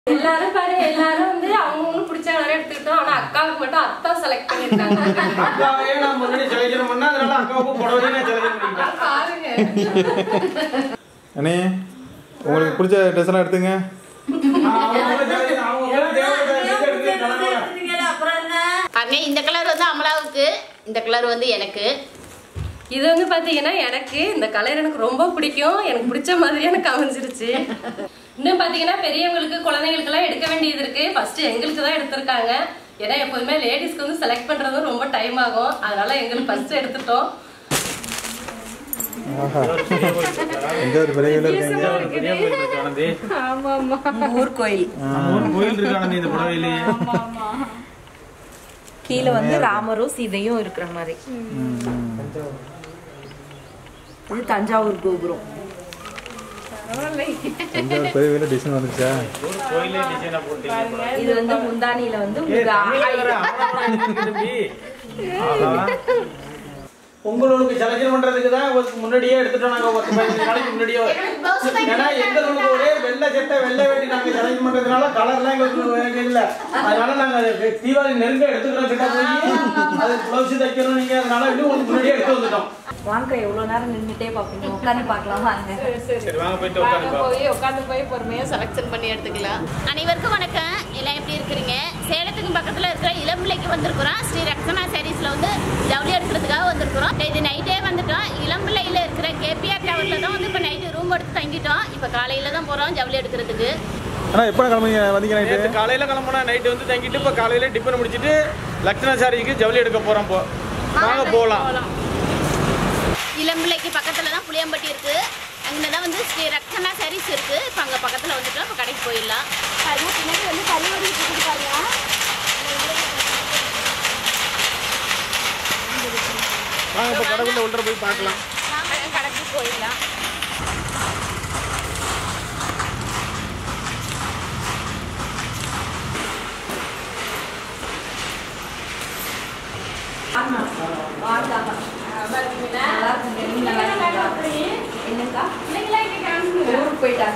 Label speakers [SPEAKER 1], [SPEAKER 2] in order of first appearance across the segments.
[SPEAKER 1] எல்லாரும் பாரு எல்லாரும் வந்து அவங்களுக்கு பிடிச்ச கலர் எடுத்துக்கிட்டோம் ஆனா அக்காவுக்கு மட்டும் அத்தா செலக்ட் பண்ணிருக்காங்க
[SPEAKER 2] அக்காவையே நான் முன்னாடி செலக்ஷன் பண்ணா அதனால அக்காவுக்கு புடவையே நான் செலக்ஷன் பண்ணிக்கிட்டேன்
[SPEAKER 1] பாருங்க
[SPEAKER 3] அண்ணே உங்களுக்கு பிடிச்ச ட்ரெஸ் எல்லாம் எடுத்துங்க
[SPEAKER 2] அவங்க selection, அவங்க தேவையான dress எடுத்து கிளம்புறேன்.
[SPEAKER 4] அண்ணே இந்த கலர் வந்து அமலாவுக்கு இந்த கலர் வந்து எனக்கு
[SPEAKER 1] இது வந்து பாத்தீங்கன்னா எனக்கு இந்த கலர் எனக்கு ரொம்ப பிடிக்கும் எனக்கு பிடிச்ச மாதிரி எனக்கு அமைஞ்சிருச்சு இன்னும் பாத்தீங்கன்னா பெரியவங்களுக்கு குழந்தைங்களுக்கு எல்லாம் எடுக்க வேண்டியது இருக்கு ஃபர்ஸ்ட் எங்களுக்கு தான் எடுத்திருக்காங்க ஏன்னா எப்போதுமே லேடிஸ்க்கு வந்து செலக்ட் பண்றது ரொம்ப டைம் ஆகும் அதனால எங்களுக்கு ஃபர்ஸ்ட் எடுத்துட்டோம்
[SPEAKER 3] ஆஹா எங்க ஒரு பெரிய வீல இருக்கீங்க
[SPEAKER 2] பெரிய கோயில் இருக்கு ஆனந்தி.
[SPEAKER 5] ஊர் கோயில்
[SPEAKER 2] நம்ம ஊர் கோயில் இருக்கு ஆனந்தி இந்த புடவையிலேயே
[SPEAKER 5] கீழே வந்து ராமரும் சீதையும் இருக்கிற மாதிரி இது தஞ்சாவூர் கோபுரம்
[SPEAKER 3] எங்க ஒரு பெரிய வீல டிசைன் வந்துருச்சா
[SPEAKER 2] ஒரு கோயிலே டிசைனா போட்டீங்க
[SPEAKER 5] இது வந்து முந்தானியில வந்து
[SPEAKER 2] ஏய்,
[SPEAKER 5] உங்களுக்கு
[SPEAKER 2] தமிழ்ல
[SPEAKER 5] ஆ-
[SPEAKER 2] வேற அவ்வளவு இருக்கு தம்பி. ஆஹா. உங்களுக்கு செலக்ஷன் பண்றதுக்கு தான் ஒரு முன்னாடியே எடுத்துட்டோம் நாங்க ஒரு பதினஞ்சு நாளைக்கு முன்னாடியே ஏன்னா எங்களுக்கு ஒரே வெள்ளை சட்டை வெள்ளை வேட்டி நாங்க செலக்ட் பண்றதுனால கலர்லாம் எங்களுக்கு இல்ல அதனால நாங்க அது தீபாவளி நெருங்க எடுத்துக்கிறோம் கிட்ட போய் அது பிளவுஸ் தைக்கணும் நீங்க அதனால இன்னும் உங்களுக்கு முன்னாடியே எடுத்து வந்துட்டோம்
[SPEAKER 5] வாங்க எவ்வளவு நேரம் நின்னுட்டே பாப்பீங்க உட்காந்து பார்க்கலாம் வாங்க
[SPEAKER 2] சரி வாங்க போயிட்டு உட்காந்து
[SPEAKER 4] போய் உட்காந்து போய் பொறுமையா செலக்ஷன் பண்ணி எடுத்துக்கலாம் அனைவருக்கும் வணக்கம் எல்லாம் எப்படி இருக்கிறீங்க சேலத்துக்கு பக்கத்துல இருக்கிற இளம்பிள்ளைக்கு வந்திருக்கிறோம் ஸ்ரீ ரக்ஷனா சாரீஸ்ல வந்து ஜவுளி எடுக்கிறதுக்காக வந்திருக்கிறோம் இது நைட்டே வந்துட்டோம் இளம்பிள்ளையில இருக்கிற கேபிஆர் டவர்ல தான் வந்து இப்போ நைட்டு ரூம் எடுத்து தங்கிட்டோம் இப்போ காலையில தான் போறோம் ஜவுளி எடுக்கிறதுக்கு
[SPEAKER 3] அண்ணா எப்போ கிளம்புங்க வந்தீங்க நைட்டு
[SPEAKER 2] நேற்று காலையில கிளம்புனா நைட்டு வந்து தங்கிட்டு இப்போ காலையில டிஃபன் முடிச்சிட்டு லக்ஷ்மண சாரிக்கு ஜவுளி எடுக்க போறோம் போ வாங்க போகலாம்
[SPEAKER 4] இளம்பிள்ளைக்கு பக்கத்துல தான் புளியம்பட்டி இருக்கு அங்கே தான் வந்து ஸ்ரீ ரக்ஷனா சாரீஸ் இருக்கு இப்போ அங்கே பக்கத்தில் வந்துட்டோம் இப்போ கடைக்கு போயிடலாம் பாருங்க பின்னாடி வந்து தள்ளி ஓடிட்டு இருக்காங்க
[SPEAKER 2] வாங்க இப்போ கடைக்குள்ள உள்ள போய் பார்க்கலாம்
[SPEAKER 4] நாம கடைக்கு போயிடலாம்
[SPEAKER 5] நல்லா இருக்குங்க. நீங்க நல்லா இருக்கீங்களா? என்னக்கா? ஊருக்கு போயிட்டாங்க.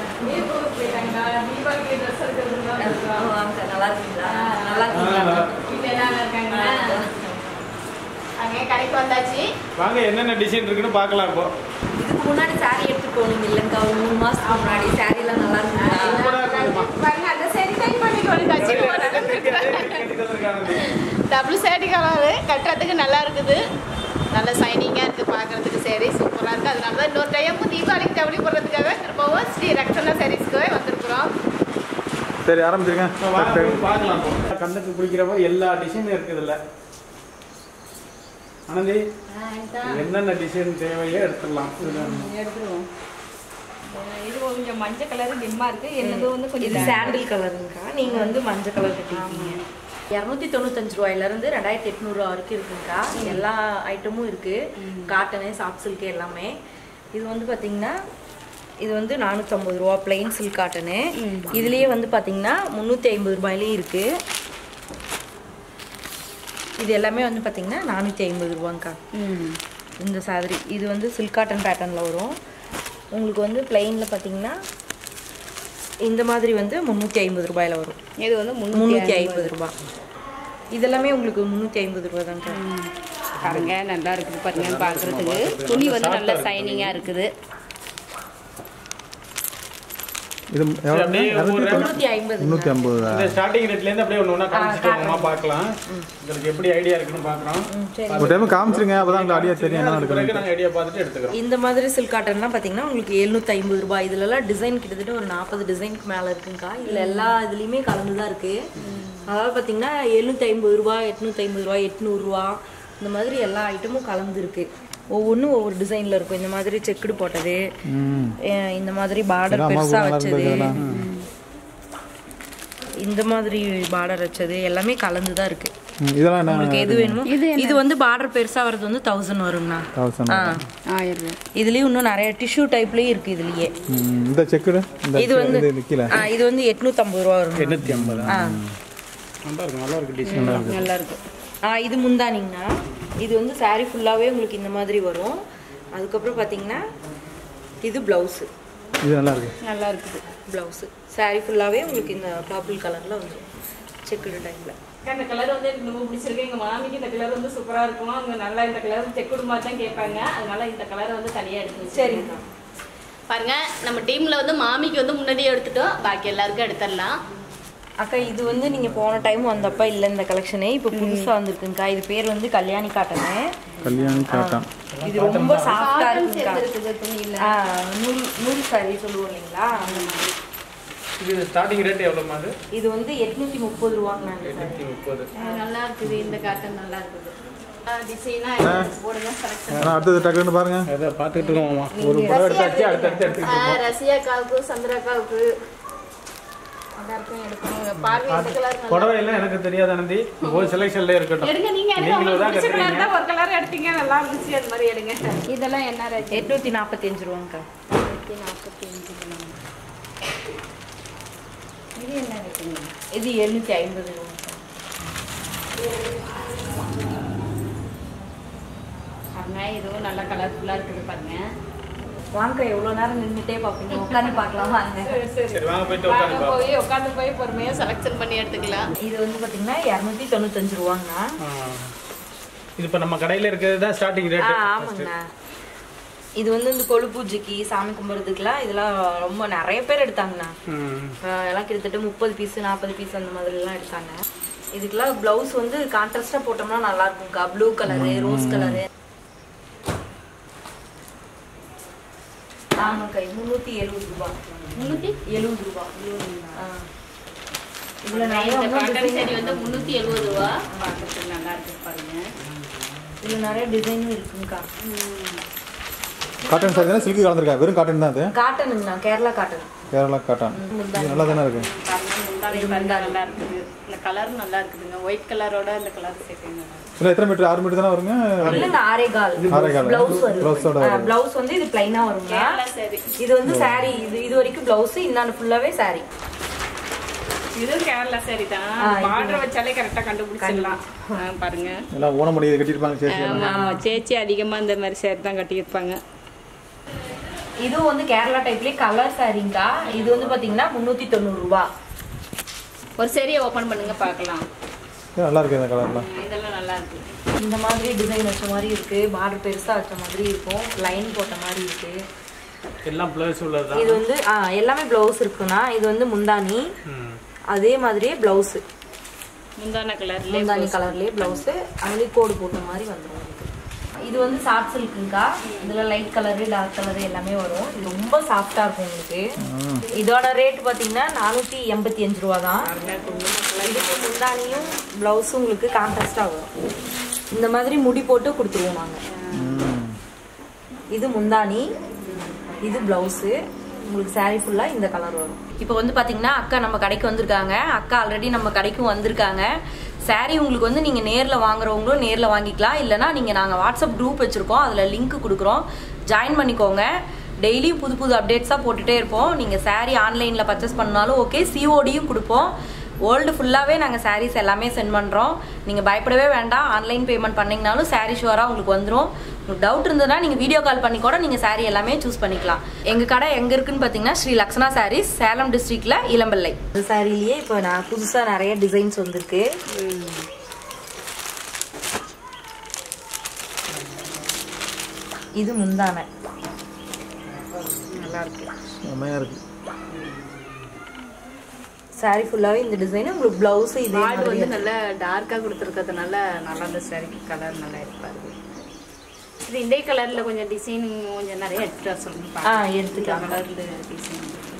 [SPEAKER 5] ஆ, வாங்க, நல்லா இருக்கீங்களா? நல்லா இருக்கீங்களா?
[SPEAKER 4] அங்கே கடைக்கு வந்தாச்சு
[SPEAKER 2] வாங்க என்னென்ன டிசைன் இருக்குன்னு பார்க்கலாம் இப்போ
[SPEAKER 5] இதுக்கு முன்னாடி saree எடுத்து போனீங்க இல்லைங்கக்கா ஒரு மூணு மாசத்துக்கு முன்னாடி saree எல்லாம் நல்லா இருக்குங்களா
[SPEAKER 2] சூப்பரா இருக்குமா
[SPEAKER 4] பாருங்க அந்த சரி டைம் பண்ணி வந்தாச்சு டபுள் சேரீ கலரு கட்டுறதுக்கு நல்லா இருக்குது நல்ல சைனிங்காக இருக்குது பார்க்குறதுக்கு சரி சூப்பராக இருக்குது அதனால தான் இன்னொரு டைம் தீபாவளிக்கு ஜவுளி போடுறதுக்காக திரும்பவும் ஸ்ரீ ரக்ஷனா சாரீஸ்க்கு வந்திருக்கிறோம்
[SPEAKER 3] சரி ஆரம்பிச்சிருங்க
[SPEAKER 2] இப்போ வாங்க போய் பார்க்கலாம் இப்போ கண்ணுக்கு பிடிக்கிறப்ப எல்லா டிசைனும் இருக்குது இல்லை ஆனந்தி என்னென்ன டிசைன் தேவையோ எடுத்துடலாம்
[SPEAKER 6] எடுத்துருவோம் இது கொஞ்சம் மஞ்சள் கலர் டிம்மா இருக்கு என்னது வந்து
[SPEAKER 5] இது
[SPEAKER 6] கொஞ்சம்
[SPEAKER 5] சாண்டில் கலருங்கக்கா நீங்க வந்து மஞ்சள் கலர் கட்டிருக்கீங்க இரநூத்தி தொண்ணூத்தஞ்சு ரூபாயில இருந்து ரெண்டாயிரத்தி எட்நூறு ரூபா வரைக்கும் இருக்குங்கக்கா எல்லா ஐட்டமும் இருக்கு காட்டனு சாஃப்ட் சில்க் எல்லாமே இது வந்து பாத்தீங்கன்னா இது வந்து நானூற்றம்பது ரூபா பிளெயின் சில்க் காட்டனு இதுலயே வந்து பாத்தீங்கன்னா முந்நூற்றி ஐம்பது ரூபாயிலையும் இருக்கு இது எல்லாமே வந்து பாத்தீங்கன்னா நானூற்றி ஐம்பது ரூபாங்க்கா இந்த சாதரி இது வந்து சில்க் காட்டன் பேட்டர்னில் வரும் உங்களுக்கு வந்து பிளெயினில் பார்த்தீங்கன்னா இந்த மாதிரி வந்து முந்நூற்றி ஐம்பது ரூபாயில் வரும்
[SPEAKER 6] இது வந்து
[SPEAKER 5] முந்நூற்றி
[SPEAKER 6] முந்நூற்றி
[SPEAKER 5] ஐம்பது ரூபாய் இதெல்லாமே உங்களுக்கு முந்நூற்றி ஐம்பது ரூபா தாங்க
[SPEAKER 6] பாருங்க நல்லா இருக்குது பாருங்க பார்க்கறதுக்கு துணி வந்து நல்லா சைனிங்காக இருக்குது
[SPEAKER 3] இது எவ்வளோ
[SPEAKER 2] அப்படியே ஒவ்வொரு
[SPEAKER 5] முந்நூற்றி ஐம்பது
[SPEAKER 3] முந்நூற்றி ஐம்பதா
[SPEAKER 2] இந்த ஸ்டார்டிங் ரேட்ல இருந்து அப்படியே ஒன்று ஒன்றா காமிச்சிட்டு வாங்கம்மா பார்க்கலாம் உங்களுக்கு எப்படி ஐடியா இருக்குன்னு பார்க்குறோம்
[SPEAKER 3] ஒரு டைம் காமிச்சிருங்க அப்போ தான் உங்களுக்கு ஐடியா தெரியும் என்ன
[SPEAKER 2] அதுக்கு பிறகு
[SPEAKER 3] எடுக்கணும்
[SPEAKER 2] நாங்கள் ஐடியா பார்த்துட்டு எடுத்துக்கிறோம்
[SPEAKER 5] இந்த மாதிரி சில்க் காட்டன்லாம் பார்த்தீங்கன்னா உங்களுக்கு எழுநூற்றி ஐம்பது ரூபாய் இதுலலாம் டிசைன் கிட்டத்தட்ட ஒரு நாற்பது டிசைனுக்கு மேலே இருக்குங்கக்கா இதில் எல்லா இதுலேயுமே கலந்து தான் இருக்குது அதாவது பார்த்தீங்கன்னா எழுநூற்றி ஐம்பது ரூபா எட்நூற்றி ஐம்பது ரூபா எட்நூறுரூவா இந்த மாதிரி எல்லா ஐட்டமும் கலந்து இருக்கு ஒவ்வொன்றும் ஒவ்வொரு டிசைனில் இருக்கும் இந்த மாதிரி செக்குடு போட்டது
[SPEAKER 3] ம்
[SPEAKER 5] அஹ் இந்த மாதிரி பார்டர்
[SPEAKER 3] அம்மா
[SPEAKER 5] பெருசாக
[SPEAKER 3] நல்லா
[SPEAKER 5] வச்சது
[SPEAKER 3] இருந்ததுலாம்.
[SPEAKER 5] இந்த மாதிரி பார்டர் வச்சது எல்லாமே கலந்து தான் இருக்கு
[SPEAKER 3] ம், இதெல்லாம் என்ன
[SPEAKER 5] உங்களுக்கு எது வேணுமோ இது வந்து பார்டர் பெருசா வர்றது வந்து தௌசண்ட் வருங்கண்ணா
[SPEAKER 3] தௌசண்ட்
[SPEAKER 5] ஆ
[SPEAKER 6] ஆயிரம் ரூபாய்
[SPEAKER 5] இதுலயும் இன்னும் நிறைய டிஷ்யூ டைப்லயும் இருக்கு இதுலயே
[SPEAKER 3] இந்த செக்குடு இந்த
[SPEAKER 5] இது வந்து
[SPEAKER 3] இது கீழே
[SPEAKER 5] ஆ, இது வந்து எட்நூத்தம்பது ரூபா வரும்
[SPEAKER 2] எண்ணூற்றி ஐம்பது
[SPEAKER 5] ஆ
[SPEAKER 2] நல்லா இருக்கு நல்லா இருக்கு டிசைன்
[SPEAKER 5] நல்லா இருக்கு ஆ இது முந்தானிங்கண்ணா இது வந்து saree ஃபுல்லாவே உங்களுக்கு இந்த மாதிரி வரும் அதுக்கப்புறம் பாத்தீங்கன்னா இது பிளவுஸ்
[SPEAKER 3] இது நல்லா இருக்கு
[SPEAKER 6] நல்லா இருக்குது
[SPEAKER 5] ப்ளவுஸு saree ஃபுல்லாகவே உங்களுக்கு இந்த பர்பிள் கலரில் வந்துடும் செக்குடு டைப்பில்
[SPEAKER 6] இந்த கலர் வந்து எனக்கு ரொம்ப பிடிச்சிருக்கு எங்க மாமிக்கு இந்த கலர் வந்து சூப்பரா இருக்கும் அவங்க நல்லா இந்த கலர் செக்குடு மாதிரி தான் கேட்பாங்க அதனால இந்த கலரை வந்து தனியா எடுத்து
[SPEAKER 5] சரிங்கண்ணா
[SPEAKER 4] பாருங்க நம்ம டீம்ல வந்து மாமிக்கு வந்து முன்னாடியே எடுத்துட்டோம் பாக்கி எல்லாருக்கும் எடுத்துடலாம்
[SPEAKER 5] அக்கா இது வந்து நீங்கள் போன டைம் வந்தப்ப இல்லை இந்த கலெக்ஷனே இப்போ புதுசாக வந்திருக்குங்கக்கா இது பேர் வந்து கல்யாணி காட்டனு
[SPEAKER 3] கல்யாணி காட்டான்
[SPEAKER 5] இது ரொம்ப சாஃப்டாக இருக்குங்கக்கா
[SPEAKER 6] இருக்குது துணியில
[SPEAKER 5] ஆ, நூல் நூல் சாரி சொல்லுவோம் இல்லைங்களா அந்த மாதிரி
[SPEAKER 2] இது ஸ்டார்டிங் ரேட் எவ்வளோமா அது
[SPEAKER 5] இது வந்து எட்நூத்தி முப்பது ரூபாங்க
[SPEAKER 2] எட்நூத்தி முப்பது
[SPEAKER 4] நல்லா இருக்குது இந்த காட்டன் நல்லா இருக்குது டிசைனா போடுங்க செலக்ஷன்
[SPEAKER 3] ஆனால் அடுத்தது டக்குன்னு பாருங்க
[SPEAKER 2] அதை பார்த்துக்கிட்டு இருக்கோம்மா ஒரு படம் எடுத்தாச்சு அடுத்தடுத்து எடுத்துக்கிட்டு
[SPEAKER 4] ரசியாக்காவுக்கு சந்திராக்காவுக்கு எல்லாருக்கும் எடுக்கணும் பார்வை இந்த கலர்
[SPEAKER 2] புடவை எல்லாம் எனக்கு தெரியாது அனந்தி ஒரு செலெக்ஷன்ல இருக்கட்டும்
[SPEAKER 4] எடுங்க நீங்க எடுங்க
[SPEAKER 2] நீங்களும் தான்
[SPEAKER 6] பிடிச்ச
[SPEAKER 2] கட்டுறீங்க
[SPEAKER 6] கலர் தான் ஒரு கலர் எடுத்தீங்க நல்லா இருந்துச்சு அது மாதிரி எடுங்க இதெல்லாம் என்ன ரேட்
[SPEAKER 5] எட்நூத்தி நாற்பத்தஞ்சு ரூபாங்கக்கா
[SPEAKER 4] நாற்பத்தி அஞ்சு
[SPEAKER 6] இது என்ன ரேட்டுங்க
[SPEAKER 5] இது எழுநூத்தி ஐம்பது ரூபாங்கக்கா
[SPEAKER 6] பாருங்க இதுவும் நல்லா கலர்ஃபுல்லா இருக்குது பாருங்க
[SPEAKER 5] வாங்க எவ்வளோ நேரம் நின்றுட்டே பார்ப்பீங்க உட்காந்து பார்க்கலாம் வாங்க
[SPEAKER 2] சரி வாங்க போயிட்டு
[SPEAKER 6] வாங்க
[SPEAKER 2] உட்காந்து
[SPEAKER 6] போய் உட்காந்து போய் பொறுமையா
[SPEAKER 4] செலக்ஷன் பண்ணி எடுத்துக்கலாம்
[SPEAKER 5] இது வந்து பார்த்தீங்கன்னா இரநூத்தி தொண்ணூத்தஞ்சு ரூபாங்கண்ணா
[SPEAKER 2] இது இப்போ நம்ம கடையில் இருக்கிறது தான் ஸ்டார்டிங்
[SPEAKER 5] ஆ
[SPEAKER 2] ரேட்
[SPEAKER 5] ஆமாங்கண்ணா இது வந்து இந்த கொழு பூஜைக்கு சாமி கும்பிட்றதுக்குலாம் இதெல்லாம் ரொம்ப நிறைய பேர் எடுத்தாங்கண்ணா ஆஹ் எல்லாம் கிட்டத்தட்ட முப்பது பீஸ் நாற்பது பீஸ் அந்த மாதிரிலாம் எடுத்தாங்க இதுக்கெல்லாம் ப்ளவுஸ் வந்து கான்ட்ராஸ்டாக போட்டோம்னா நல்லா இருக்கும்க்கா ப்ளூ கலரு ரோஸ் கலரு ஆமாக்கா இது முந்நூற்றி எழுபது ரூபா
[SPEAKER 4] முன்னூத்தி
[SPEAKER 5] எழுபது ரூபா ஆ. இதுல நிறைய
[SPEAKER 4] இந்த
[SPEAKER 5] இன்னும்
[SPEAKER 4] காட்டன்
[SPEAKER 5] design
[SPEAKER 4] சரி வந்து முன்னூத்தி எழுபது ரூபா
[SPEAKER 6] பார்க்கறதுக்கு நல்லா இருக்கு பாருங்க
[SPEAKER 5] இதுல நிறைய டிசைனும் இருக்குங்கக்கா
[SPEAKER 3] காட்டன் சாரி தானே சில்கி கலந்துருக்கா வெறும் காட்டன் தான் அது
[SPEAKER 5] காட்டனுங்கண்ணா கேரளா காட்டன்
[SPEAKER 3] கேரளா காட்டன் இது நல்லா தானே இருக்கு
[SPEAKER 6] பாருங்க முந்தானை பாருங்க நல்லா இருக்குது இந்த கலர் நல்லா இருக்குதுங்க ஒயிட் கலரோட இந்த கலர் சேர்த்துங்க
[SPEAKER 3] இல்லை எத்தனை மீட்டர் ஆறு மீட்டர் தானே வருங்க
[SPEAKER 5] இல்லைங்க ஆரே கால்
[SPEAKER 3] ஆறே கால்.
[SPEAKER 5] பிளவுஸ்
[SPEAKER 3] Blouse-ஓட
[SPEAKER 5] வரும்
[SPEAKER 3] வரும்.
[SPEAKER 5] பிளவுஸ் வந்து இது பிளைனா வருங்க
[SPEAKER 6] கேரளா சரி
[SPEAKER 5] இது வந்து saree இது இது வரைக்கும் பிளவுஸ் இன்னாண்டு ஃபுல்லாவே saree
[SPEAKER 6] இதுவும் கேரளா சரி தான்
[SPEAKER 5] ஆ, இது-
[SPEAKER 6] பார்டர் வச்சாலே கரெக்டா கண்டுபிடிச்சிடலாம் ஆ, பாருங்க
[SPEAKER 3] எல்லாம் ஓணம் முடியுது கட்டியிருப்பாங்க சரி சரி
[SPEAKER 6] ஆமா ஆமா சேச்சி அதிகமா இந்த மாதிரி சேரி தான் கட்டியிருப்பாங்க
[SPEAKER 5] இதுவும் வந்து கேரளா டைப்லயே கலர் சாரீங்கக்கா இது வந்து பாத்தீங்கன்னா முன்னூத்தி தொண்ணூறு ரூபாய்
[SPEAKER 4] ஒரு சரியை ஓபன் பண்ணுங்க பார்க்கலாம்
[SPEAKER 3] இது நல்லா இருக்கு இந்த கலர்லாம்
[SPEAKER 6] இதெல்லாம் நல்லா இருக்கு
[SPEAKER 5] இந்த மாதிரி டிசைன் வச்ச மாதிரி இருக்கு பார்டர் பெருசா வச்ச மாதிரி இருக்கும் லைன் போட்ட மாதிரி இருக்கு
[SPEAKER 2] எல்லாம் ப்ளஸ் உள்ளது
[SPEAKER 5] இது வந்து ஆ, எல்லாமே பிளவுஸ் இருக்குன்னா இது வந்து முந்தானி
[SPEAKER 2] தான்
[SPEAKER 5] அதே மாதிரியே பிளவுஸ்
[SPEAKER 6] முந்தான கலர்ல
[SPEAKER 5] முந்தானி கலர்லயே பிளவுஸ் அதுலயே கோடு போட்ட மாதிரி வந்துடும் உங்களுக்கு இது வந்து சாஃப்ட் சில்க்குங்கக்கா இதுல லைட் கலரு டார்க் கலரு எல்லாமே வரும் இது ரொம்ப சாஃப்டா இருக்கும் உங்களுக்கு இதோட ரேட் பாத்தீங்கன்னா நானூத்தி எண்பத்தி அஞ்சு ரூபா தான் இதுக்கு முந்தானியும் பிளவுஸும் உங்களுக்கு கான்ட்ராஸ்டா வரும் இந்த மாதிரி முடி போட்டு கொடுத்துருவோம் நாங்க இது முந்தானி இது பிளவுஸு உங்களுக்கு saree ஃபுல்லாக இந்த கலர் வரும் இப்போ வந்து பார்த்தீங்கன்னா அக்கா நம்ம கடைக்கு வந்திருக்காங்க அக்கா ஆல்ரெடி நம்ம கடைக்கும் வந்திருக்காங்க saree உங்களுக்கு வந்து நீங்கள் நேரில் வாங்குறவங்களும் நேரில் வாங்கிக்கலாம் இல்லைனா நீங்கள் நாங்கள் வாட்ஸ்அப் குரூப் வச்சுருக்கோம் அதில் லிங்க் கொடுக்குறோம் ஜாயின் பண்ணிக்கோங்க டெய்லியும் புது புது அப்டேட்ஸாக போட்டுகிட்டே இருப்போம் நீங்கள் saree ஆன்லைனில் பர்ச்சேஸ் பண்ணாலும் ஓகே சிஓடியும் கொடுப்போம் வேர்ல்டு ஃபுல்லாகவே நாங்கள் sarees எல்லாமே சென்ட் பண்ணுறோம் நீங்கள் பயப்படவே வேண்டாம் ஆன்லைன் பேமெண்ட் பண்ணிங்கனாலும் saree ஷுவராக உங்களுக்கு வந்துடும் உங்களுக்கு டவுட் இருந்ததுன்னா நீங்கள் வீடியோ கால் பண்ணி கூட நீங்கள் saree எல்லாமே சூஸ் பண்ணிக்கலாம் எங்கள் கடை எங்கே இருக்குன்னு பார்த்தீங்கன்னா ஸ்ரீ லக்ஷனா sarees சேலம் டிஸ்ட்ரிக்டில் இளம்பிள்ளை இந்த சாரிலேயே இப்போ நான் புதுசாக நிறைய டிசைன்ஸ் வந்திருக்கு இது முந்தானை
[SPEAKER 3] செம்மையாக இருக்கு
[SPEAKER 5] saree ஃபுல்லாகவே இந்த டிசைன் உங்களுக்கு ப்ளவுஸு இதே
[SPEAKER 6] பார்டர்
[SPEAKER 5] மாதிரி
[SPEAKER 6] வந்து நல்லா டார்க்கா கொடுத்துருக்கிறதுனால நல்லா இந்த சாரிக்கு கலர் நல்லா இருப்பாரு இது இந்த கலர்ல கொஞ்சம் டிசைன் கொஞ்சம் நிறைய எடுத்துட்டு வர சொல்லுங்க
[SPEAKER 5] ஆ
[SPEAKER 6] பாக்கலாம்.
[SPEAKER 5] எடுத்துக்கலாம்
[SPEAKER 6] இந்த கலர்ல டிசைன்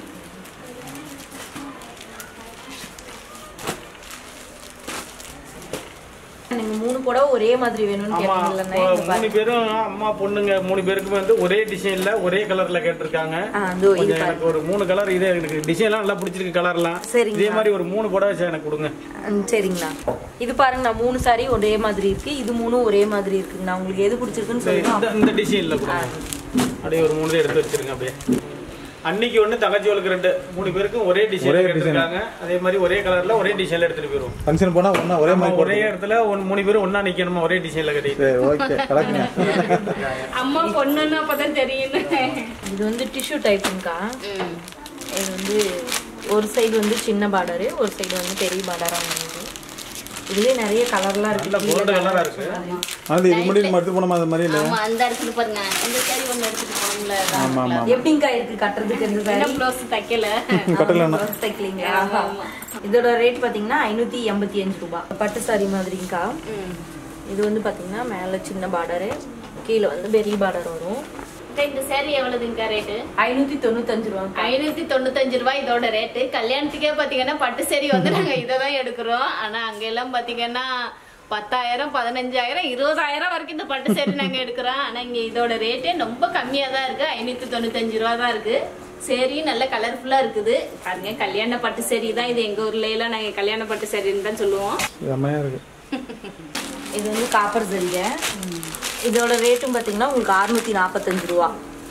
[SPEAKER 5] நீங்கள் மூணு புடவை ஒரே மாதிரி வேணும்னு
[SPEAKER 2] ஆமா
[SPEAKER 5] கேட்டீங்கல்ல
[SPEAKER 2] இப்போ மூணு பேரும் அம்மா பொண்ணுங்க மூணு பேருக்கும் வந்து ஒரே டிசைன்ல ஒரே கலர்ல கேட்டிருக்காங்க
[SPEAKER 5] ஆ இதோ இது
[SPEAKER 2] கொஞ்சம் எனக்கு ஒரு மூணு கலர் இதே எனக்கு டிசைன்லாம் நல்லா பிடிச்சிருக்கு கலர்லாம்
[SPEAKER 5] சரிங்க.
[SPEAKER 2] இதே மாதிரி ஒரு மூணு புடவை வச்சு எனக்கு கொடுங்க
[SPEAKER 5] ம், சரிங்கண்ணா இது பாருங்கண்ணா மூணு சாரி ஒரே மாதிரி இருக்கு இது மூணும் ஒரே மாதிரி இருக்குங்கண்ணா உங்களுக்கு எது பிடிச்சிருக்குன்னு
[SPEAKER 2] இந்த-
[SPEAKER 5] சொல்லுங்க
[SPEAKER 2] இந்த இந்த டிசைன்ல கொடுங்க அப்படியே ஒரு மூணு எடுத்து வச்சிருங்க அப்படியே அன்னைக்கு ஒண்ணு தங்கச்சிகளுக்கு ரெண்டு மூணு பேருக்கும் ஒரே டிசைன்
[SPEAKER 3] ஒரே
[SPEAKER 2] எடுத்திருக்காங்க அதே மாதிரி ஒரே கலர்ல ஒரே டிசைன்ல எடுத்துட்டு போயிருவோம்
[SPEAKER 3] ஃபங்க்ஷன் போனால் ஒன்றா ஒரே
[SPEAKER 2] ஆமா,
[SPEAKER 3] மாதிரி
[SPEAKER 2] ஒரே இடத்துல ஒன்- மூணு பேரும் ஒண்ணா நிக்கணுமா ஒரே டிசைன்ல கட்டிட்டு
[SPEAKER 3] சரி ஓகே கலக்குங்க
[SPEAKER 6] அம்மா பொண்ணுன்னு அப்பதான் தெரியும்
[SPEAKER 5] இது வந்து டிஷ்யூ டைப்புங்கக்கா இது வந்து ஒரு சைடு வந்து சின்ன பார்டரு ஒரு சைடு வந்து பெரிய பார்டராக வருது இதுலேயே நிறைய கலர்லாம்
[SPEAKER 2] நல்ல
[SPEAKER 5] இருக்கு
[SPEAKER 2] கோல்டு கலரா இருக்கு
[SPEAKER 3] அது இது முன்னாடி நம்ம எடுத்து போனோமா அது மாதிரி இல்லை
[SPEAKER 4] ஆமா அந்த இடத்துல பாருங்க இந்த சாரி ஒண்ணு எடுத்துட்டு போனோம்ல
[SPEAKER 3] ஆமாம் ஆமாம்
[SPEAKER 5] எப்படிங்கக்கா இருக்கு கட்டுறதுக்கு இந்த saree?
[SPEAKER 6] ப்ளவுஸ் தைக்கல
[SPEAKER 3] கட்டலண்ணா
[SPEAKER 5] blouse தைக்கலீங்களா? இதோட ரேட் பாத்தீங்கன்னா ஐநூத்தி எண்பத்தி அஞ்சு ரூபாய் பட்டு சாரி மாதிரிங்கக்கா இது வந்து பாத்தீங்கன்னா மேல சின்ன பார்டரு கீழே வந்து பெரிய பார்டர் வரும்
[SPEAKER 4] இந்த சாரி எவ்வளவுங்க ரேட்டு
[SPEAKER 5] ஐநூத்தி தொண்ணூத்தஞ்சு ரூபா
[SPEAKER 4] ஐநூத்தி தொண்ணூத்தஞ்சு ரூபாய் இதோட ரேட்டு கல்யாணத்துக்கே பாத்தீங்கன்னா பட்டு சேரி வந்து நாங்க இதை தான் எடுக்கிறோம் ஆனா அங்க எல்லாம் பாத்தீங்கன்னா பத்தாயிரம் பதினஞ்சாயிரம் இருபதாயிரம் வரைக்கும் இந்த பட்டு சேரி நாங்க எடுக்கிறோம் ஆனா இங்க இதோட ரேட்டே ரொம்ப கம்மியா தான் இருக்கு ஐநூத்தி தொண்ணூத்தஞ்சு ரூபா தான் இருக்கு சேரி நல்ல கலர்ஃபுல்லா இருக்குது பாருங்க கல்யாண பட்டு சேரி தான் இது எங்க ஊர்ல எல்லாம் நாங்க கல்யாண பட்டு சேரின்னு தான் சொல்லுவோம்
[SPEAKER 3] செம்மையாக இருக்கு
[SPEAKER 5] இது வந்து காப்பர் ஜரிகை இதோட ரேட்டும் பாத்தீங்கன்னா உங்களுக்கு அறுநூத்தி நாற்பத்தஞ்சு ரூபா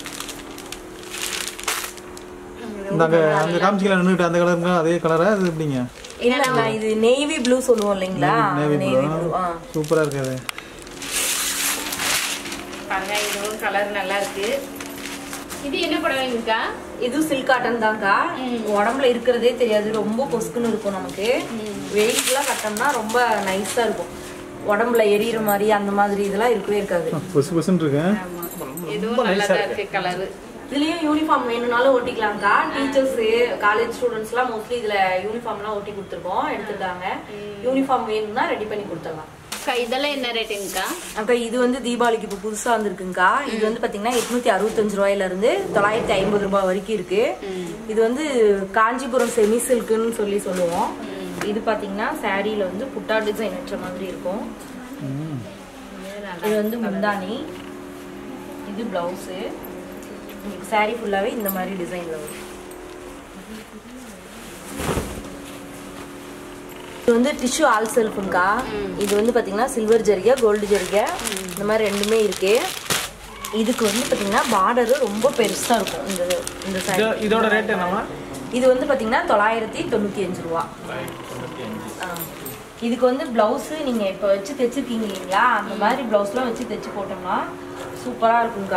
[SPEAKER 3] இந்த அங்கே அங்கே காமிச்சிக்கலாம் நின்றுட்டு அந்த கலருங்க அதே கலரா அது எப்படிங்க
[SPEAKER 5] இல்ல இது நேவி ப்ளூ சொல்லுவோம் இல்லைங்களா
[SPEAKER 3] நேவி
[SPEAKER 5] நேவி
[SPEAKER 3] ப்ளூ
[SPEAKER 5] ப்ளூ ஆ
[SPEAKER 3] சூப்பராக இருக்கு அது
[SPEAKER 6] பாருங்க இதுவும் கலர் நல்லா இருக்கு இது என்ன புடவைங்கக்கா
[SPEAKER 5] இது சில்க் காட்டன் தான்க்கா உடம்புல இருக்கிறதே தெரியாது ரொம்ப பொசுக்குன்னு இருக்கும் நமக்கு வெயிட்லாம் கட்டோம்னா ரொம்ப நைஸா இருக்கும் உடம்புல எரியிற மாதிரி அந்த மாதிரி இதெல்லாம் இருக்கவே இருக்காது
[SPEAKER 3] புசு புசுன்னு இருக்கேன்
[SPEAKER 6] இதுவும் நல்லா தான் இருக்கு கலரு
[SPEAKER 5] இதுலயும் யூனிஃபார்ம் வேணும்னாலும் ஒட்டிக்கலாம்க்கா டீச்சர்ஸ் காலேஜ் ஸ்டூடெண்ட்ஸ் எல்லாம் மோஸ்ட்லி இதுல யூனிஃபார்ம் எல்லாம் ஒட்டி கொடுத்துருக்கோம் எடுத்துருக்காங்க யூனிஃபார்ம் வேணும்னா ரெடி பண்ணி கொடுத்துடலாம்
[SPEAKER 4] அக்கா, இதெல்லாம் என்ன ரேட்டுங்கக்கா
[SPEAKER 5] அக்கா இது வந்து தீபாவளிக்கு இப்போ புதுசா வந்திருக்குங்கக்கா இது வந்து பாத்தீங்கன்னா எட்நூத்தி அறுபத்தஞ்சு ரூபாயில இருந்து தொள்ளாயிரத்தி ஐம்பது ரூபாய் வரைக்கும் இருக்கு இது வந்து காஞ்சிபுரம் செமி சில்க்குன்னு சொல்லி சொல்லுவோம் இது பாத்தீங்கன்னா சாரியில வந்து புட்டா டிசைன் வச்ச மாதிரி இருக்கும் இது வந்து முந்தானி இது பிளவுஸு உங்களுக்கு சாரி ஃபுல்லாவே இந்த மாதிரி டிசைன்ல வரும் இது வந்து டிஷ்யூ ஆல் செல்ஃபுங்கக்கா இது வந்து பாத்தீங்கன்னா சில்வர் ஜரிகை கோல்டு ஜரிகை இந்த மாதிரி ரெண்டுமே இருக்கு இதுக்கு வந்து பாத்தீங்கன்னா பார்டர் ரொம்ப பெருசா இருக்கும் இந்த இந்த சாரி
[SPEAKER 2] இது- இதோட ரேட் என்னமா
[SPEAKER 5] இது வந்து பாத்தீங்கன்னா தொள்ளாயிரத்தி தொண்ணூத்தி அஞ்சு ரூபா ஆ. இதுக்கு வந்து பிளவுஸ் நீங்க இப்ப வச்சு தைச்சிருக்கீங்க இல்லைங்களா அந்த மாதிரி பிளவுஸ்லாம் வச்சு தைச்சு போட்டோம்னா சூப்பரா இருக்கும்க்கா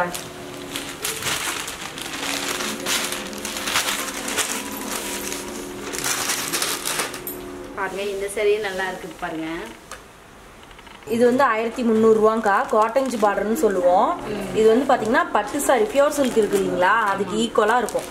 [SPEAKER 4] பாருங்க இந்த சாரியும் நல்லா இருக்கு பாருங்க
[SPEAKER 5] இது வந்து ஆயிரத்தி முந்நூறுவாங்க்கா காட்டன்ஜ் பார்டர்னு சொல்லுவோம் இது வந்து பாத்தீங்கன்னா பட்டு சாரி பியூர் சில்க் இருக்கு இல்லைங்களா அதுக்கு ஈக்குவலா இருக்கும்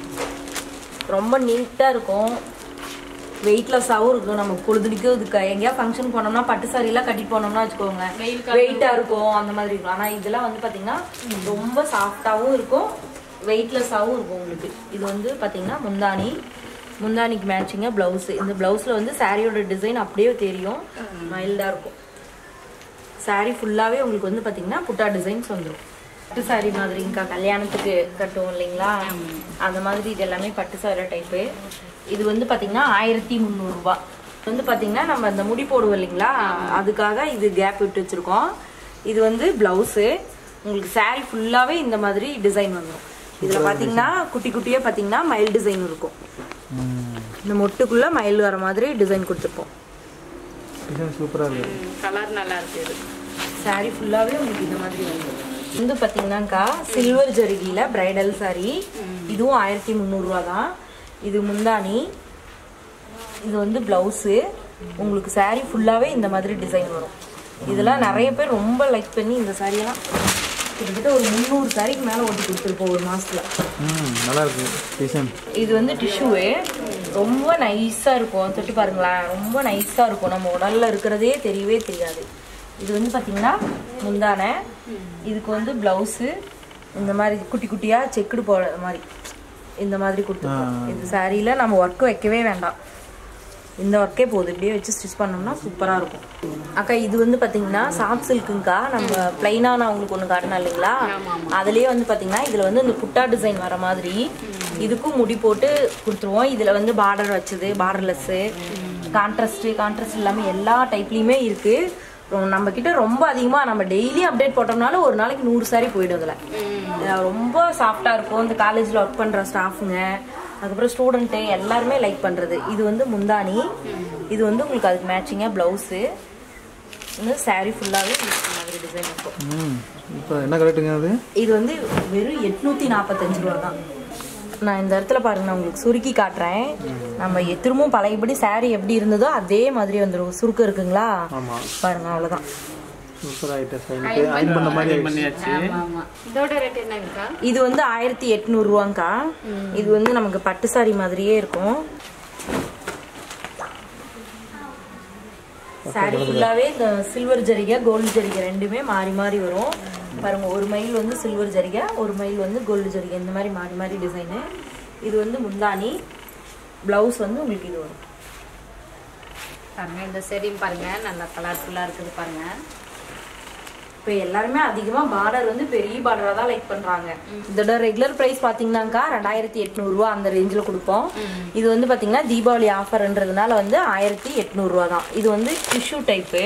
[SPEAKER 5] ரொம்ப நீட்டா இருக்கும் வெயிட்லெஸ்ஸாகவும் இருக்கும் நம்ம பொழுதுனிக்கும் இதுக்கு எங்கேயா ஃபங்க்ஷன் போனோம்னா பட்டு saree எல்லாம் கட்டிட்டு போனோம்னா வச்சுக்கோங்க வெயிட்டா இருக்கும் அந்த மாதிரி இருக்கும் ஆனா இதெல்லாம் வந்து பாத்தீங்கன்னா ரொம்ப சாஃப்டாவும் இருக்கும் வெயிட்லெஸ்ஸாகவும் இருக்கும் உங்களுக்கு இது வந்து பாத்தீங்கன்னா முந்தானி முந்தானிக்கு மேட்சிங்காக ப்ளவுஸ் இந்த ப்ளவுஸில் வந்து சாரியோட டிசைன் அப்படியே தெரியும் மைல்டாக இருக்கும் saree ஃபுல்லாகவே உங்களுக்கு வந்து பார்த்தீங்கன்னா புட்டா டிசைன்ஸ் வந்துடும் பட்டு saree மாதிரிங்கக்கா கல்யாணத்துக்கு கட்டுவோம் இல்லைங்களா அந்த மாதிரி இது எல்லாமே பட்டு சாரி டைப்பு இது வந்து பார்த்தீங்கன்னா ஆயிரத்தி முந்நூறுரூபா இது வந்து பார்த்தீங்கன்னா நம்ம அந்த முடி போடுவோம் இல்லைங்களா அதுக்காக இது கேப் விட்டு வச்சுருக்கோம் இது வந்து ப்ளவுஸு உங்களுக்கு saree ஃபுல்லாகவே இந்த மாதிரி டிசைன் வந்துடும் இதில் பார்த்தீங்கன்னா குட்டி குட்டியாக பார்த்தீங்கன்னா மயில் டிசைன் இருக்கும் இந்த மொட்டுக்குள்ளே மயில் வர மாதிரி டிசைன் கொடுத்துருப்போம்
[SPEAKER 3] டிசைன் சூப்பராக இருக்கு
[SPEAKER 6] கலர் நல்லா இருக்கு இது
[SPEAKER 5] saree ஃபுல்லாகவே உங்களுக்கு இந்த மாதிரி வந்துடும் வந்து பார்த்தீங்கன்னாக்கா சில்வர் ஜரிகியில் பிரைடல் saree இதுவும் ஆயிரத்தி முந்நூறுரூவா தான் இது முந்தானி இது வந்து ப்ளவுஸு உங்களுக்கு saree ஃபுல்லாகவே இந்த மாதிரி டிசைன் வரும் இதெல்லாம் நிறைய பேர் ரொம்ப லைக் பண்ணி இந்த சாரியெல்லாம் கிட்டத்தட்ட ஒரு முந்நூறு சாரிக்கு மேலே ஓட்டி கொடுத்துருப்போம் ஒரு மாசத்துல
[SPEAKER 3] ம் நல்லா இருக்கு டிசைன்
[SPEAKER 5] இது வந்து டிஷ்யூவு ரொம்ப நைஸாக இருக்கும் தொட்டு பாருங்களேன் ரொம்ப நைஸாக இருக்கும் நம்ம உடல்ல இருக்கிறதே தெரியவே தெரியாது இது வந்து பார்த்தீங்கன்னா முந்தானை இதுக்கு வந்து ப்ளவுஸு இந்த மாதிரி குட்டி குட்டியாக செக்குடு போடுற மாதிரி இந்த மாதிரி கொடுத்துருக்கோம் இந்த சாரியில் நம்ம ஒர்க் வைக்கவே வேண்டாம் இந்த ஒர்க்கே போதும் இப்படியே வச்சு ஸ்டிச் பண்ணோம்னா சூப்பராக இருக்கும் அக்கா இது வந்து பார்த்தீங்கன்னா சாஃப்ட் சில்க்குங்கக்கா நம்ம பிளைனாக நான் உங்களுக்கு ஒன்று காட்டினேன் இல்லைங்களா அதுலேயே வந்து பார்த்தீங்கன்னா இதில் வந்து இந்த புட்டா டிசைன் வர மாதிரி இதுக்கும் முடி போட்டு கொடுத்துருவோம் இதில் வந்து பார்டர் வச்சது பார்டர்லெஸ்ஸு கான்ட்ராஸ்ட்டு கான்ட்ராஸ்ட் இல்லாமல் எல்லா டைப்லேயுமே இருக்குது ரொ- நம்ம கிட்ட ரொம்ப அதிகமா நம்ம டெய்லி அப்டேட் போட்டோம்னாலும் ஒரு நாளைக்கு நூறு saree போயிடும் அதுல அஹ் ரொம்ப சாஃப்டா இருக்கும் இந்த காலேஜ்ல ஒர்க் பண்ற ஸ்டாஃபுங்க அதுக்கப்புறம் ஸ்டூடெண்ட்டு எல்லாருமே லைக் பண்றது இது வந்து முந்தானி இது வந்து உங்களுக்கு அதுக்கு மேட்சிங்கா பிளவுஸு வந்து saree ஃபுல்லாவே உங்களுக்கு இந்த மாதிரி டிசைன் இருக்கும்
[SPEAKER 3] ம் இப்போ என்ன கரெக்டுங்க அது
[SPEAKER 5] இது வந்து வெறும் எட்நூத்தி நாற்பத்தஞ்சு ரூபா தான் நான் இந்த இடத்துல பாருங்க நான் உங்களுக்கு சுருக்கி காட்டுறேன் நம்ம எ- திரும்பவும் பழையபடி saree எப்படி இருந்ததோ அதே மாதிரி வந்துடும் சுருக்கம் இருக்குங்களா
[SPEAKER 3] ஆமா.
[SPEAKER 5] பாருங்க அவ்வளவுதான்
[SPEAKER 3] சூப்பர் ஆகிட்டு சைனுக்கு அயன் பண்ண மாதிரி ஆயிடுச்சு
[SPEAKER 2] பண்ணியாச்சு
[SPEAKER 6] ஆமா ஆமா இதோட ரேட் என்னங்கக்கா
[SPEAKER 5] இது வந்து ஆயிரத்தி எட்நூறு ரூபாங்கக்கா இது வந்து நமக்கு பட்டு சாரி மாதிரியே இருக்கும் சாரி ஃபுல்லாவே இந்த சில்வர் ஜரிகை கோல்டு ஜரிகை ரெண்டுமே மாறி மாறி வரும் பாருங்க ஒரு மைல் வந்து சில்வர் ஜரிகை ஒரு மைல் வந்து கோல்டு ஜரிகை இந்த மாதிரி மாறி மாறி டிசைனு இது வந்து முந்தானி பிளவுஸ் வந்து உங்களுக்கு இது வரும்
[SPEAKER 6] பாருங்க இந்த செடியும் பாருங்க நல்லா கலர்ஃபுல்லா இருக்குது பாருங்க
[SPEAKER 5] இப்போ எல்லாருமே அதிகமா பார்டர் வந்து பெரிய பார்டரா தான் லைக் பண்றாங்க இதோட ரெகுலர் பிரைஸ் பாத்தீங்கன்னாக்கா ரெண்டாயிரத்தி எட்நூறுரூவா அந்த ரேஞ்சில் கொடுப்போம் இது வந்து பாத்தீங்கன்னா தீபாவளி ஆஃபர்ன்றதுனால வந்து ஆயிரத்தி எட்நூறுரூவா தான் இது வந்து டிஷ்யூ டைப்பு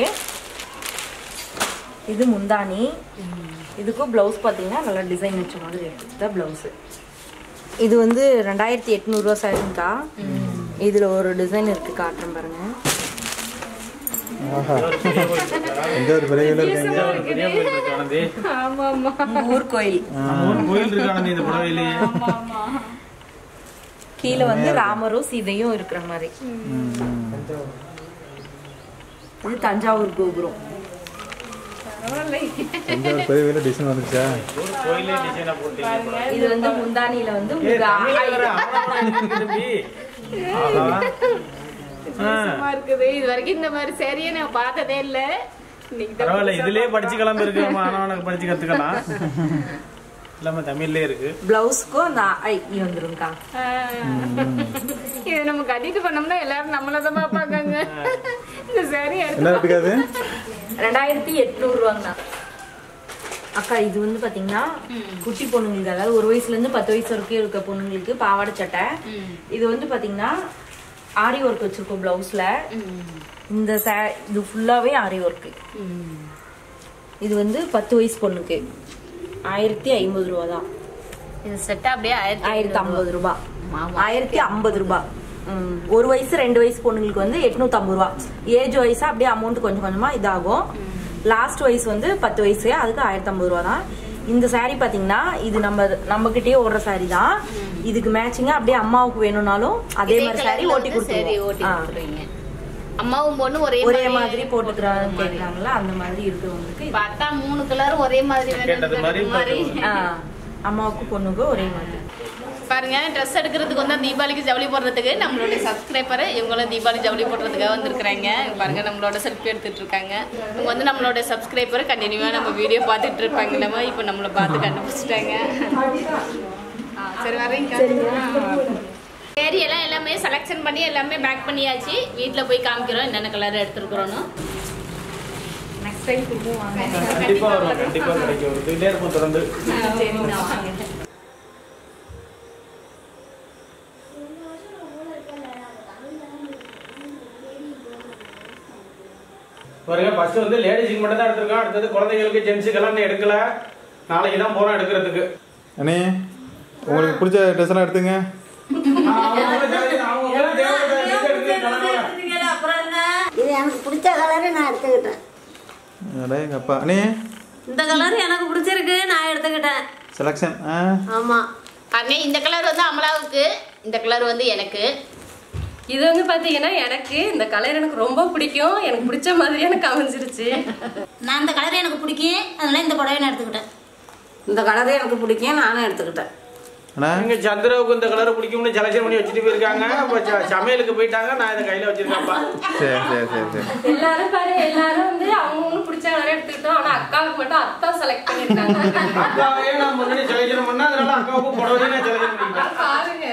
[SPEAKER 5] இது முந்தானி இதுக்கும் பிளவுஸ் பாத்தீங்கன்னா நல்லா டிசைன் வச்ச மாதிரி தான் பிளவுஸ் இது வந்து ரெண்டாயிரத்தி எட்நூறுரூவா சாரிங்கக்கா இதுல ஒரு டிசைன் இருக்கு காட்டுறேன் பாருங்க
[SPEAKER 3] ஆஹா எங்க ஒரு பெரிய வேலை இருக்காங்க
[SPEAKER 2] ஒரு பெரிய கோயில் இருக்கு ஆனந்தி.
[SPEAKER 5] உங்க ஊர் கோயில்
[SPEAKER 2] நம்ம ஊர் கோயில் இருக்கு ஆனந்தி இந்த புடவையிலேயே
[SPEAKER 5] கீழே வந்து ராமரும் சீதையும் இருக்கிற மாதிரி இது தஞ்சாவூர் கோபுரம்
[SPEAKER 3] எங்க ஒரு பெரிய வேலை டிசைன் வந்துச்சா
[SPEAKER 2] ஒரு கோயிலே டிசைனா போட்டு
[SPEAKER 5] இது வந்து முந்தானியில வந்து
[SPEAKER 2] ஏய்,
[SPEAKER 5] உங்களுக்கு
[SPEAKER 2] தமிழ்ல
[SPEAKER 5] ஆ-
[SPEAKER 2] வேற அவனவன இருக்கு தம்பி. ஆஹா. ஆ,
[SPEAKER 6] சும்மா இருக்குது இது வரைக்கும் இந்த மாதிரி சரியே நான் பார்த்ததே இல்ல இன்னைக்கு தான்
[SPEAKER 2] பரவாயில்ல இதுலயே படிச்சு கிளம்பி இருக்கு மாணவனுக்கு படிச்சு கத்துக்கலாம் எல்லாமே தமிழ்லயே இருக்கு
[SPEAKER 5] பிளவுஸ்க்கும் அந்த ஐ வந்துருங்கக்கா
[SPEAKER 6] ஆ. இது நம்ம கட்டிட்டு பண்ணோம்னா எல்லாரும் நம்மள தான் பாப்பாங்க இந்த சரி
[SPEAKER 3] என்ன ரேட்டுக்காது
[SPEAKER 5] ரெண்டாயிரத்தி எட்நூறு ரூபாங்கண்ணா அக்கா இது வந்து பாத்தீங்கன்னா குட்டி பொண்ணுங்களுக்கு அதாவது ஒரு வயசுல இருந்து பத்து வயசு வரைக்கும் இருக்க பொண்ணுங்களுக்கு பாவாடை சட்டை இது வந்து பாத்தீங்கன்னா ஆரி ஒர்க் வச்சிருக்கோம் பிளவுஸ்ல இந்த சே இது ஃபுல்லாவே ஆரி ஒர்க் இது வந்து பத்து வயசு பொண்ணுக்கு ஆயிரத்தி ஐம்பது ரூபா தான்
[SPEAKER 6] இது செட் அப்படியே ஆயிரத்தி
[SPEAKER 5] ஆயிரத்தி ஐம்பது ரூபாய்
[SPEAKER 6] ஆமா.
[SPEAKER 5] ஆயிரத்தி ஐம்பது ரூபாய் ம். ஒரு வயசு ரெண்டு வயசு பொண்ணுங்களுக்கு வந்து எட்நூத்தி ஐம்பது ரூபா ஏஜ் வயசா அப்படியே அமௌண்ட் கொஞ்சம் கொஞ்சமா இதாகும் லாஸ்ட் வயசு வந்து பத்து வயசு அதுக்கு ஆயிரத்தி ஐம்பது ரூபா தான் இந்த saree பாத்தீங்கன்னா இது நம்ம நம்ம கிட்டயே ஓடுற saree தான் இதுக்கு மேட்சிங்கா அப்படியே அம்மாவுக்கு வேணும்னாலும் அதே
[SPEAKER 6] இதே
[SPEAKER 5] மாதிரி
[SPEAKER 6] colourல
[SPEAKER 5] saree ஓட்டி
[SPEAKER 6] வந்து சரி ஓட்டி
[SPEAKER 5] கொடுத்துருவோம் ஆ.
[SPEAKER 6] கொடுத்துருவீங்க அம்மாவும் பொண்ணு ஒரே
[SPEAKER 5] ஒரே மாதிரி போட்டுக்கிறாங்க கேக்குறாங்களா அந்த மாதிரி இருக்கிறவங்களுக்கு இது.
[SPEAKER 6] பார்த்தா மூணு கலரும் ஒரே மாதிரி
[SPEAKER 2] கேட்டது மாதிரி
[SPEAKER 6] வேணும் மாதிரி
[SPEAKER 5] ஆ, அம்மாவுக்கு பொண்ணுக்கு ஒரே மாதிரி
[SPEAKER 6] பாருங்க ட்ரெஸ் எடுக்கிறதுக்கு வந்து தீபாவளிக்கு ஜவுளி போடுறதுக்கு நம்மளுடைய சப்ஸ்கிரைபர் இவங்களும் தீபாவளி ஜவுளி போடுறதுக்காக வந்திருக்கிறாங்க பாருங்க நம்மளோட செல்ஃபி எடுத்துட்டு இருக்காங்க இவங்க வந்து நம்மளோட சப்ஸ்கிரைபர் கண்டினியூவாக நம்ம வீடியோ பார்த்துட்டு இருப்பாங்க நம்ம இப்போ நம்மளை பார்த்து கண்டுபிடிச்சிட்டாங்க ஆ, சரி வரேங்க சரி எல்லாம் எல்லாமே செலெக்ஷன் பண்ணி எல்லாமே பேக் பண்ணியாச்சு வீட்டில் போய் காமிக்கிறோம் என்னென்ன கலர் எடுத்துருக்குறோன்னு
[SPEAKER 5] நெக்ஸ்ட் டைம் திரும்பவும் வாங்க
[SPEAKER 2] கண்டிப்பா வரும் கண்டிப்பா கிடைக்கும் வந்துட்டே இருக்கும் தொடர்ந்து
[SPEAKER 5] சரிண்ணா வாங்க
[SPEAKER 2] பாருங்க ஃபர்ஸ்ட் வந்து லேடிஸுக்கு மட்டும் தான் எடுத்திருக்கோம் அடுத்தது குழந்தைங்களுக்கு ஜென்ஸுக்கெல்லாம் இன்னும் எடுக்கல நாளைக்கு தான் போறோம் எடுக்கிறதுக்கு
[SPEAKER 3] அண்ணே உங்களுக்கு பிடிச்ச ட்ரெஸ் எல்லாம் எடுத்துங்க
[SPEAKER 7] இது எனக்கு பிடிச்ச கலரு நான் எடுத்துக்கிட்டேன்
[SPEAKER 3] அடே எங்க அப்பா அண்ணே
[SPEAKER 1] இந்த கலர் எனக்கு பிடிச்சிருக்கு நான் எடுத்துக்கிட்டேன்
[SPEAKER 3] செலெக்ஷன் ஆ
[SPEAKER 1] ஆமா
[SPEAKER 6] பாருங்க இந்த கலர் வந்து அமலாவுக்கு இந்த கலர் வந்து எனக்கு
[SPEAKER 1] இது வந்து பாத்தீங்கன்னா எனக்கு இந்த கலர் எனக்கு ரொம்ப பிடிக்கும் எனக்கு பிடிச்ச மாதிரி எனக்கு அமைஞ்சிருச்சு
[SPEAKER 7] நான் இந்த கலர் எனக்கு பிடிக்கும் அதனால இந்த புடவை நான் எடுத்துக்கிட்டேன்
[SPEAKER 1] இந்த கலரே எனக்கு பிடிக்கும் நானும் எடுத்துக்கிட்டேன்
[SPEAKER 3] அண்ணா
[SPEAKER 2] இங்க சந்திராவுக்கு இந்த கலர் பிடிக்கும்னு செலக்ஷன் பண்ணி வச்சுட்டு போயிருக்காங்க அப்ப ச- சமையலுக்கு போயிட்டாங்க நான் இதை கையில வச்சிருக்கேன்ப்பா
[SPEAKER 3] சரி சரி சரி சரி
[SPEAKER 1] எல்லாரும் பாரு எல்லாரும் வந்து அவங்களுக்கு பிடிச்ச கலர் எடுத்துக்கிட்டோம் ஆனா அக்காவுக்கு மட்டும் அத்தா செலக்ட் பண்ணிருக்காங்க
[SPEAKER 2] அக்காவையே நான் முன்னாடி செலக்ஷன் பண்ணா அதனால அக்காவுக்கு புடவையே நான் செலக்ஷன் பண்ணிக்கிட்டேன்
[SPEAKER 1] பாருங்க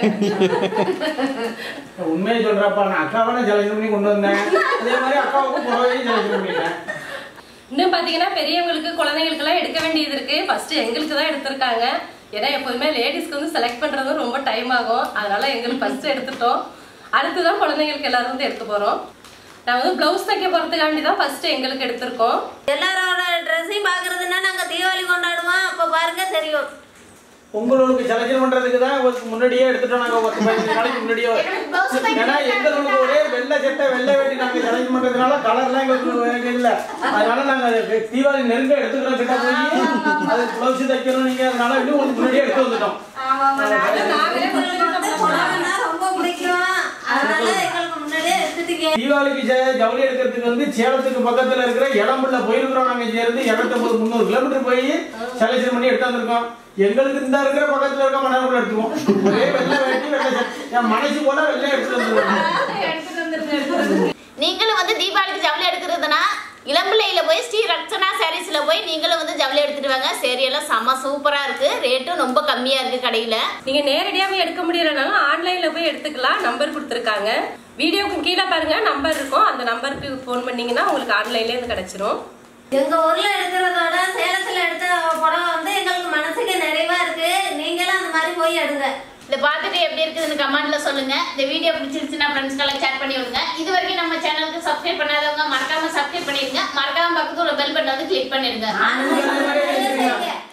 [SPEAKER 2] உண்மையை சொல்றப்பா நான் அக்காவை நான் செலக்ஷன் பண்ணி கொண்டு வந்தேன் அதே மாதிரி அக்காவுக்கு புடவையும் செலக்ஷன் பண்ணிட்டேன்
[SPEAKER 1] இன்னும் பாத்தீங்கன்னா பெரியவங்களுக்கு குழந்தைங்களுக்கு எல்லாம் எடுக்க வேண்டியது இருக்கு ஃபர்ஸ்ட் எங்களுக்கு தான் எடுத்திருக்காங்க ஏன்னா எப்போதுமே லேடிஸ்க்கு வந்து செலக்ட் பண்றது ரொம்ப டைம் ஆகும் அதனால எங்களுக்கு ஃபர்ஸ்ட் எடுத்துட்டோம் அடுத்துதான் குழந்தைங்களுக்கு எல்லாரும் வந்து எடுக்க போறோம் நான் வந்து பிளவுஸ் தைக்க போறதுக்காண்டி தான் ஃபர்ஸ்ட் எங்களுக்கு எடுத்திருக்கோம்
[SPEAKER 8] எல்லாரோட ட்ரெஸ்ஸையும் பாக்குறதுன்னா நாங்க தீபாவளி கொண்டாடுவோம் அப்ப பாருங்க தெரியும்
[SPEAKER 2] உங்களுக்கு செலக்ஷன் பண்றதுக்கு தான் ஒரு முன்னாடியே எடுத்துட்டோம் நாங்க ஒரு பதினஞ்சு நாளைக்கு முன்னாடியே ஏன்னா எங்களுக்கு ஒரே வெள்ளை சட்டை வெள்ளை வேட்டி நாங்க செலக்ஷன் பண்றதுனால கலர்லாம் எங்களுக்கு எங்களுக்கு இல்ல அதனால நாங்க அது தீபாவளி நெருங்க எடுத்துக்கிறோம் கிட்ட போய் அது பிளவுஸ் தைக்கணும் நீங்க அதனால இன்னும் உங்களுக்கு முன்னாடியே எடுத்து வந்துட்டோம்
[SPEAKER 8] புடவைன்னா ரொம்ப பிடிக்கும் அதனால எங்களுக்கு முன்னாடியே எடுத்துட்டீங்க
[SPEAKER 2] தீபாவளிக்கு ஜெ- ஜவுளி எடுக்கிறதுக்கு வந்து சேலத்துக்கு பக்கத்துல இருக்கிற இடம்புள்ள போயிருக்கிறோம் நாங்க இங்க இருந்து இருநூத்தம்பது முந்நூறு கிலோமீட்டர் போய் செலக்ஷன் பண்ணி எடுத்து வந்திருக்கோம் எங்களுக்கு இந்த இருக்கிற பக்கத்துல இருக்க மணக்குள்ள எடுத்துருவோம் ஒரே வெள்ளை வேட்டி வெள்ளை சட்டை. என் மனசு போல வெள்ளை எடுத்துட்டு வந்துருவோம்
[SPEAKER 4] நீங்களும் வந்து தீபாவளிக்கு ஜவுளி எடுக்கிறதுனா இளம்பிள்ளையில போய் ஸ்ரீ ரக்ஷனா சாரீஸ்ல போய் நீங்களும் வந்து ஜவுளி எடுத்துட்டு வாங்க சேரி எல்லாம் செம்ம சூப்பரா இருக்கு ரேட்டும் ரொம்ப கம்மியா இருக்கு கடையில
[SPEAKER 1] நீங்க நேரடியாவே எடுக்க முடியலனாலும் ஆன்லைன்ல போய் எடுத்துக்கலாம் நம்பர் கொடுத்துருக்காங்க வீடியோக்கு கீழே பாருங்க நம்பர் இருக்கும் அந்த நம்பருக்கு ஃபோன் பண்ணீங்கன்னா உங்களுக்கு ஆன்லைன்ல இருந்து கிடைச்சிரும்
[SPEAKER 8] எங்க ஊர்ல எடுக்கிறதோட சேலத்துல எடுத்த புடவை வந்து எங்களுக்கு மனசுக்கு நிறைவா இருக்கு நீங்களும் அந்த மாதிரி போய் எடுங்க
[SPEAKER 4] இதை பார்த்துட்டு எப்படி இருக்குதுன்னு கமெண்ட்ல சொல்லுங்க இந்த வீடியோ பிடிச்சிருச்சுன்னா ஃப்ரெண்ட்ஸ்க்கெல்லாம் ஷேர் பண்ணி விடுங்க இது வரைக்கும் நம்ம சேனலுக்கு சப்ஸ்கிரைப் பண்ணாதவங்க மறக்காம சப்ஸ்கிரைப் பண்ணிடுங்க மறக்காம பக்கத்துல பெல் பட்டன் வந்து கிளிக் பண்ணிடுங்க
[SPEAKER 8] ஆனந்தமா செய்யுங்க.